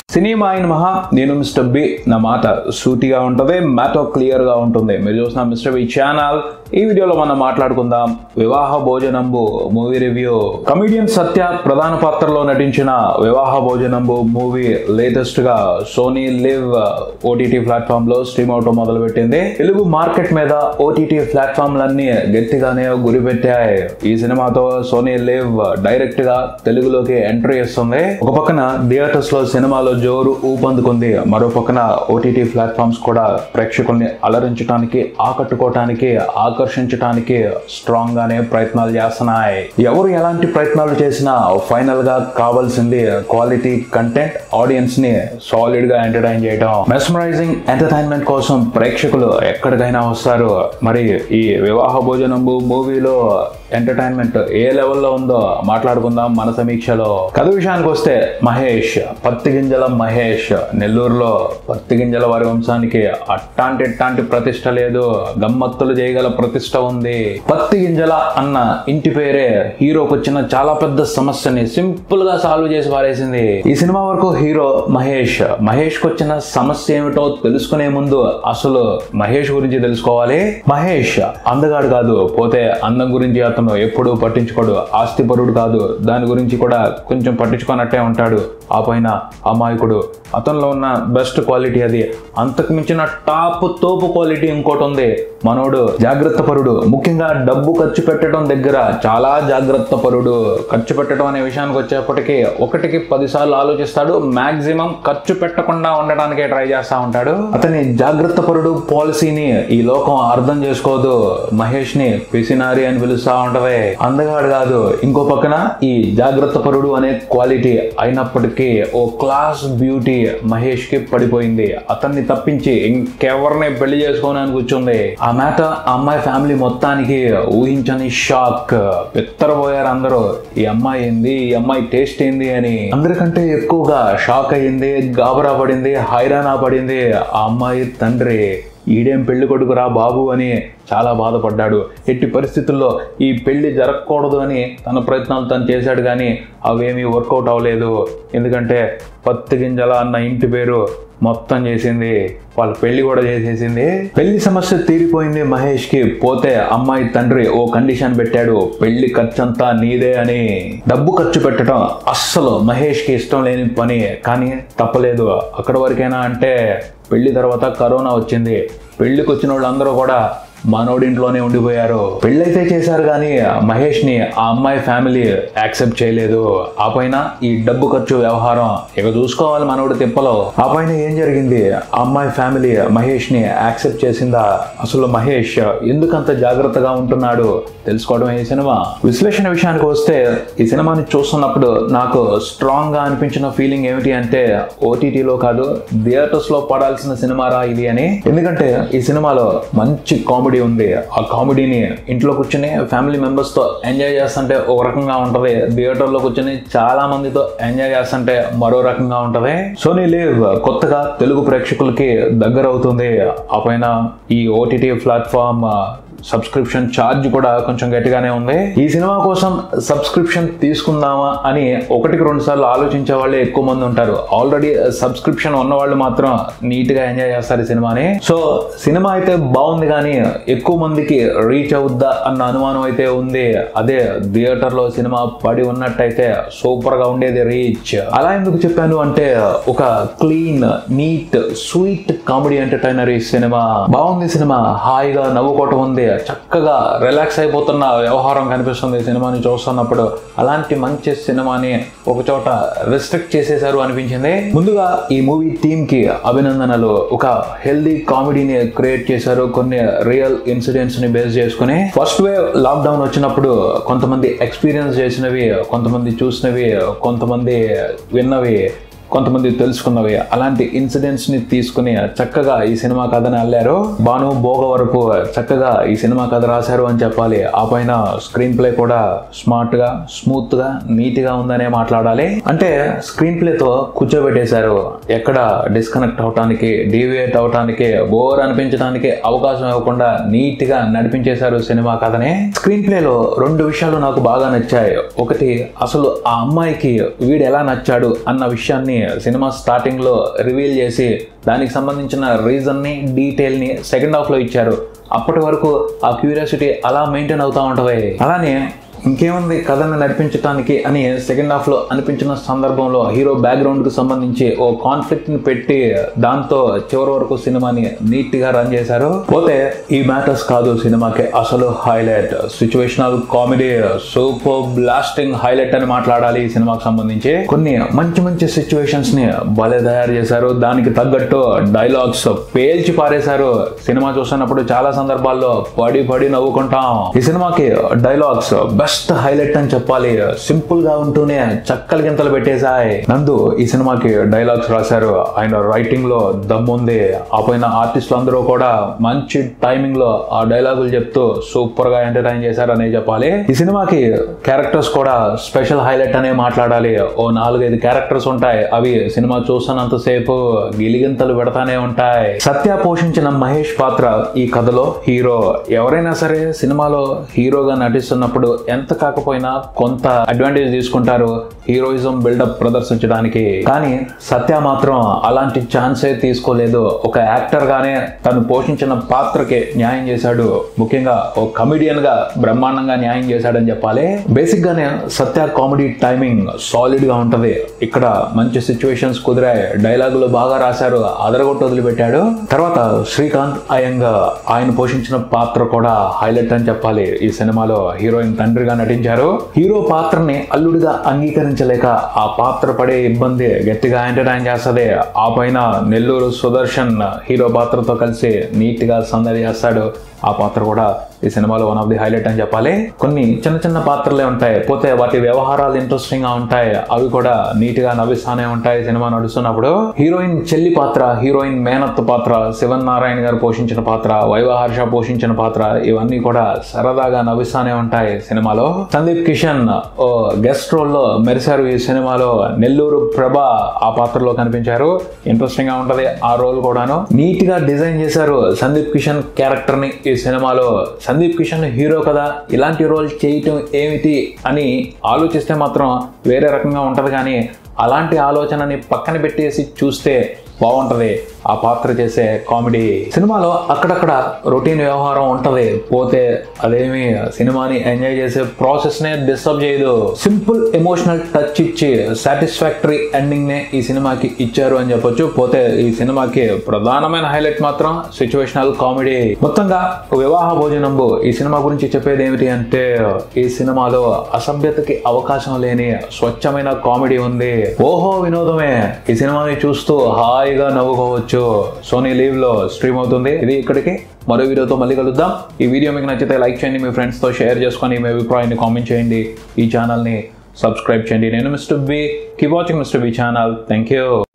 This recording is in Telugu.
సినిమా అయిన మహా నేను మిస్టర్ బి నా మాట సూటిగా ఉంటుంది మ్యాతో క్లియర్ గా ఉంటుంది మీరు చూసిన మిస్టర్ బి ఛానల్ ఈ వీడియోలో మనం మాట్లాడుకుందాం Vivaha Bhojanambu movie review comedian Satya ప్రధాన పాత్రలో నటించిన వివాహ భోజనంబు మూవీ లేటెస్ట్ గా సోనీ లివ్ ఓటీటీ ప్లాట్ఫామ్ లో స్ట్రీమ్ అవటం మొదలు పెట్టింది తెలుగు మార్కెట్ మీద ఓటీటీ ప్లాట్ఫామ్లన్నీ గట్టిగానే గురిపెట్టాయి ఈ సినిమాతో సోనీ లివ్ డైరెక్ట్ గా తెలుగులోకి ఎంట్రీ ఇస్తుంది ఒక పక్కన థియేటర్స్ లో సినిమాలో జోరు ఊపందుకుంది మరో పక్కన ఓటీటీ ప్లాట్ఫామ్స్ కూడా ప్రేక్షకుల్ని అలరించడానికి ఆకట్టుకోవటానికి ఆకర్షించడానికి స్ట్రాంగ్ గానే ప్రయత్నాలు చేస్తున్నాయి ఎవరు ఎలాంటి ప్రయత్నాలు చేసినా ఫైనల్ గా కావాల్సింది క్వాలిటీ కంటెంట్ ఆడియన్స్ ని సాలిడ్ గా ఎంటర్టైన్ చేయడం మెస్మరైజింగ్ ఎంటర్టైన్మెంట్ కోసం ప్రేక్షకులు ఎక్కడికైనా వస్తారు మరి ఈ వివాహ భోజనంబు మూవీలో ఎంటర్టైన్మెంట్ ఏ లెవెల్లో ఉందో మాట్లాడుకుందాం మన సమీక్షలో కథ విషయానికి వస్తే మహేష్ పత్తి గింజల మహేష్ నెల్లూరులో పత్తి గింజల వారి వంశానికి అట్టాంటి ఇట్టాంటి ప్రతిష్ట లేదు గమ్మత్తులు చేయగల ప్రతిష్ట ఉంది పత్తి గింజల అన్న ఇంటి పేరే హీరోకి వచ్చిన చాలా పెద్ద సమస్యని సింపుల్ గా సాల్వ్ చేసి పారేసింది ఈ సినిమా వరకు హీరో మహేష్ మహేష్ కి వచ్చిన సమస్య ఏమిటో తెలుసుకునే ముందు అసలు మహేష్ గురించి తెలుసుకోవాలి మహేష్ అందగాడు కాదు పోతే అందం గురించి అతను ఎప్పుడూ పట్టించుకోడు ఆస్తిపరుడు కాదు దాని గురించి కూడా కొంచెం పట్టించుకోనట్టే ఉంటాడు ఆ పైన అమాయకుడు అతనిలో ఉన్న బెస్ట్ క్వాలిటీ అది అంతకు మించిన టాప్ తోపు క్వాలిటీ ఇంకోటి ఉంది మనోడు జాగ్రత్త పరుడు ముఖ్యంగా డబ్బు ఖర్చు పెట్టడం దగ్గర చాలా జాగ్రత్త పరుడు ఖర్చు పెట్టడం అనే విషయానికి వచ్చేప్పటికి ఒకటికి పదిసార్లు ఆలోచిస్తాడు మాక్సిమం ఖర్చు పెట్టకుండా ఉండడానికే ట్రై చేస్తా ఉంటాడు అతని జాగ్రత్త పరుడు పాలసీని ఈ లోకం అర్థం చేసుకోదు మహేష్ ని పిసినారి అని పిలుస్తా ఉంటది అందగాడు కాదు ఇంకో పక్కన ఈ జాగ్రత్త పరుడు అనే క్వాలిటీ అయినప్పటికీ ఓ క్లాస్ బ్యూటీ మహేష్ కి పడిపోయింది అతన్ని తప్పించి ఇంకెవరిని పెళ్లి చేసుకోనని కూర్చుంది ఆ మ్యాట ఆ అమ్మాయి ఫ్యామిలీ మొత్తానికి ఊహించని షాక్ పిత్తరపోయారు అందరూ ఈ అమ్మాయి ఏంది ఈ అమ్మాయి టేస్ట్ ఏంది అని అందరికంటే ఎక్కువగా షాక్ అయ్యింది గాబరా పడింది హైరానా పడింది ఆ అమ్మాయి తండ్రి ఈడేం పెళ్లి కొడుకురా బాబు అని చాలా బాధపడ్డాడు ఎట్టి పరిస్థితుల్లో ఈ పెళ్లి జరగకూడదు అని తన ప్రయత్నాలు తను చేశాడు కానీ అవేమీ వర్కౌట్ అవ్వలేదు ఎందుకంటే పత్తి గింజల అన్న ఇంటి పేరు మొత్తం చేసింది వాళ్ళ పెళ్లి కూడా చేసేసింది పెళ్లి సమస్య తీరిపోయింది మహేష్ కి పోతే అమ్మాయి తండ్రి ఓ కండిషన్ పెట్టాడు పెళ్లి ఖర్చంతా నీదే అని డబ్బు ఖర్చు పెట్టడం అస్సలు మహేష్ కి ఇష్టం లేని పని కానీ తప్పలేదు అక్కడ వరకైనా అంటే పెళ్లి తర్వాత కరోనా వచ్చింది పెళ్లికి వచ్చిన వాళ్ళందరూ కూడా మనోడింట్లోనే ఉండిపోయారు పెళ్ళైతే చేశారు కానీ మహేష్ ని ఆ అమ్మాయి ఫ్యామిలీ యాక్సెప్ట్ చేయలేదు ఆ పైన ఈ డబ్బు ఖర్చు వ్యవహారం ఇక చూసుకోవాలి మనోడి తిప్పలో ఆ పైన ఏం జరిగింది ఆ అమ్మాయి ఫ్యామిలీ మహేష్ ని యాక్సెప్ట్ చేసిందా అసలు మహేష్ ఎందుకంత జాగ్రత్తగా ఉంటున్నాడు తెలుసుకోవడం ఈ సినిమా విశ్లేషణ విషయానికి వస్తే ఈ సినిమాని చూస్తున్నప్పుడు నాకు స్ట్రాంగ్ గా అనిపించిన ఫీలింగ్ ఏమిటి అంటే ఓటీటీలో కాదు థియేటర్స్ లో పడాల్సిన సినిమారా ఇది అని ఎందుకంటే ఈ సినిమాలో మంచి కామెడీ ఉంది ఆ కామెడీని ఇంట్లో కూర్చొని ఫ్యామిలీ మెంబర్స్ తో ఎంజాయ్ చేస్తుంటే ఒక రకంగా ఉంటది థియేటర్ లో కూర్చొని చాలా మందితో ఎంజాయ్ చేస్తుంటే మరో రకంగా ఉంటది సోనీ లీవ్ కొత్తగా తెలుగు ప్రేక్షకులకి దగ్గర అవుతుంది ఆ పైన ఈ ఓటీటీ ప్లాట్ఫామ్ సబ్స్క్రిప్షన్ ఛార్జ్ కూడా కొంచెం గట్టిగానే ఉంది ఈ సినిమా కోసం సబ్స్క్రిప్షన్ తీసుకుందామా అని ఒకటికి రెండు సార్లు ఆలోచించే వాళ్ళే ఎక్కువ మంది ఉంటారు ఆల్రెడీ సబ్స్క్రిప్షన్ ఉన్న వాళ్ళు మాత్రం నీట్ గా ఎంజాయ్ చేస్తారు ఈ సినిమాని సో సినిమా అయితే బాగుంది కానీ ఎక్కువ మందికి రీచ్ అవుద్దా అన్న అనుమానం అయితే ఉంది అదే థియేటర్ లో సినిమా పడి ఉన్నట్టయితే సూపర్ గా ఉండేది రీచ్ అలా ఎందుకు చెప్పాను అంటే ఒక clean neat sweet comedy entertainer ఈ సినిమా బాగుంది సినిమా హాయిగా నవ్వుకోవటం ఉంది చక్కగా రిలాక్స్ అయిపోతున్న వ్యవహారం కనిపిస్తుంది ఈ సినిమాని చూస్తున్నప్పుడు అలాంటి మంచి సినిమాని ఒక చోట రిస్ట్రిక్ట్ చేసేశారు అనిపించింది ముందుగా ఈ మూవీ టీమ్ కి అభినందనలు ఒక హెల్దీ కామెడీని క్రియేట్ చేశారు కొన్ని రియల్ ఇన్సిడెంట్స్ ని బేస్ చేసుకుని ఫస్ట్ వేవ్ లాక్డౌన్ వచ్చినప్పుడు కొంతమంది ఎక్స్పీరియన్స్ చేసినవి కొంతమంది చూసినవి కొంతమంది విన్నవి కొంతమంది తెలుసుకున్నవి అలాంటి ఇన్సిడెంట్స్ ని తీసుకుని చక్కగా ఈ సినిమా కథని అల్లారు బాను భోగ వరకు చక్కగా ఈ సినిమా కథ రాశారు అని చెప్పాలి ఆ పైన స్క్రీన్ ప్లే కూడా స్మార్ట్ గా స్మూత్ గా నీట్ గా ఉందనే మాట్లాడాలి అంటే స్క్రీన్ ప్లే తో కూర్చోబెట్టేశారు ఎక్కడ డిస్కనెక్ట్ అవటానికి డీవియేట్ అవటానికి బోర్ అనిపించడానికి అవకాశం ఇవ్వకుండా నీట్ గా నడిపించేశారు సినిమా కథని స్క్రీన్ ప్లే లో రెండు విషయాలు నాకు బాగా నచ్చాయి ఒకటి అసలు ఆ అమ్మాయికి వీడు ఎలా నచ్చాడు అన్న విషయాన్ని సినిమా స్టార్టింగ్ లో రివీల్ చేసి దానికి సంబంధించిన రీజన్ ని డీటెయిల్ ని సెకండ్ హాఫ్ లో ఇచ్చారు అప్పటి వరకు ఆ క్యూరియాసిటీ అలా మెయింటైన్ అవుతా ఉంటది అలానే ఇంకేముంది కథను నడిపించడానికి అని సెకండ్ హాఫ్ లో అనిపించిన సందర్భంలో హీరో బ్యాక్గ్రౌండ్ కు సంబంధించి ఓ కాన్ఫ్లిక్ట్ ని పెట్టి దాంతో చివరి వరకు సినిమాని నీట్ గా రన్ చేశారు పోతే ఈ మ్యాటర్స్ కాదు సినిమాకి అసలు highlight situational comedy super blasting highlight అని మాట్లాడాలి ఈ సినిమాకి సంబంధించి కొన్ని మంచి మంచి సిచ్యువేషన్స్ ని భలే తయారు చేశారు దానికి తగ్గట్టు డైలాగ్స్ పేల్చి పారేశారు సినిమా చూస్తున్నప్పుడు చాలా సందర్భాల్లో పడి పడి నవ్వుకుంటాం ఈ సినిమాకి డైలాగ్స్ బెస్ట్ హైలైట్ అని చెప్పాలి సింపుల్ గా ఉంటూనే చక్కల గింతలు పెట్టేశాయి నందు ఈ సినిమాకి డైలాగ్స్ రాశారు ఆయన రైటింగ్ లో దమ్ముంది ఆ పైన ఆర్టిస్టులు అందరూ కూడా మంచి టైమింగ్ లో ఆ డైలాగులు చెప్తూ సూపర్ గా ఎంటర్టైన్ చేశారనే చెప్పాలి ఈ సినిమాకి క్యారెక్టర్స్ కూడా స్పెషల్ హైలైట్ అనే మాట్లాడాలి ఓ నాలుగైదు క్యారెక్టర్స్ ఉంటాయి అవి సినిమా చూస్తున్నంతసేపు గిలిగింతలు పెడతానే ఉంటాయి సత్య పోషించిన మహేష్ పాత్ర ఈ కథలో హీరో ఎవరైనా సరే సినిమాలో హీరోగా నటిస్తున్నప్పుడు ఎంత కాకపోయినా కొంత అడ్వాంటేజ్ తీసుకుంటారు హీరోయిజం బిల్డప్ ప్రదర్శించడానికి కానీ సత్య మాత్రం అలాంటి ఛాన్సే తీసుకోలేదు ఒక యాక్టర్ గానే తను పోషించిన పాత్రకి న్యాయం చేశాడు ముఖ్యంగా ఓ కమిడియన్ గా బ్రహ్మాండంగా న్యాయం చేశాడని చెప్పాలి బేసిక్ గానే సత్య కామెడీ టైమింగ్ సాలిడ్ గా ఉంటది ఇక్కడ మంచి సిచ్యువేషన్స్ కుదిరాయి డైలాగులు బాగా రాశారు అదరగొట్టు వదిలిపెట్టాడు తర్వాత శ్రీకాంత్ అయ్యంగా ఆయన పోషించిన పాత్ర కూడా హైలైట్ అని చెప్పాలి ఈ సినిమాలో హీరోయిన్ తండ్రిగా నటించారు హీరో పాత్రని అల్లుడిగా అంగీకరించలేక ఆ పాత్ర పడే ఇబ్బంది గట్టిగా ఎంటర్టైన్ చేస్తుంది ఆ పైన నెల్లూరు సుదర్శన్ హీరో పాత్రతో కలిసి నీట్ గా సందడి చేస్తాడు ఆ పాత్ర కూడా ఈ సినిమాలో వన్ ఆఫ్ ది హైలైట్ అని చెప్పాలి కొన్ని చిన్న చిన్న పాత్రలే ఉంటాయి పోతే వాటి వ్యవహారాలు ఇంట్రెస్టింగ్ గా ఉంటాయి అవి కూడా నీట్ గా నవ్విస్తానే ఉంటాయి సినిమా నడుస్తున్నప్పుడు హీరోయిన్ చెల్లి పాత్ర హీరోయిన్ మేనత్ పాత్ర శివన్ నారాయణ గారు పోషించిన పాత్ర వైవహర్ష పోషించిన పాత్ర ఇవన్నీ కూడా సరదాగా నవ్విస్తానే ఉంటాయి సినిమాలో సందీప్ కిషన్ ఓ గెస్ట్ రోల్ లో మెరిశారు ఈ సినిమాలో నెల్లూరు ప్రభ ఆ పాత్రలో కనిపించారు ఇంట్రెస్టింగ్ గా ఉంటది ఆ రోల్ కూడాను నీట్ గా డిజైన్ చేశారు సందీప్ కిషన్ క్యారెక్టర్ ని ఈ సినిమాలో సందీప్ కిషన్ హీరో కదా ఇలాంటి రోల్ చేయటం ఏమిటి అని ఆలోచిస్తే మాత్రం వేరే రకంగా ఉంటది కానీ అలాంటి ఆలోచనని పక్కన పెట్టేసి చూస్తే బాగుంటది ఆ పాత్ర చేసే కామెడీ సినిమాలో అక్కడక్కడ రొటీన్ వ్యవహారం ఉంటది పోతే అదేమి సినిమాని ఎంజాయ్ చేసే ప్రాసెస్ నే డిస్టర్బ్ చేయదు సింపుల్ ఎమోషనల్ టచ్ ఇచ్చి సాటిస్ఫాక్టరీ ఎండింగ్ నే ఈ సినిమాకి ఇచ్చారు అని చెప్పొచ్చు పోతే ఈ సినిమాకి ప్రధానమైన హైలైట్ మాత్రం సిచ్యువేషనల్ కామెడీ మొత్తంగా వివాహ భోజనంబు ఈ సినిమా గురించి చెప్పేది ఏమిటి అంటే ఈ సినిమాలో అసభ్యతకి అవకాశం లేని స్వచ్ఛమైన కామెడీ ఉంది ఓహో వినోదమే ఈ సినిమాని చూస్తూ హాయిగా నవ్వుకోవచ్చు సోనీ లీవ్ లో స్ట్రీమ్ అవుతుంది ఇది ఇక్కడికి మరో వీడియోతో మళ్ళీ కలుద్దాం ఈ వీడియో మీకు నచ్చితే లైక్ చేయండి మీ ఫ్రెండ్స్తో షేర్ చేసుకొని మీ అభిప్రాయాన్ని కామెంట్ చేయండి ఈ ఛానల్ని సబ్స్క్రైబ్ చేయండి నేను mister B keep watching mister B channel thank you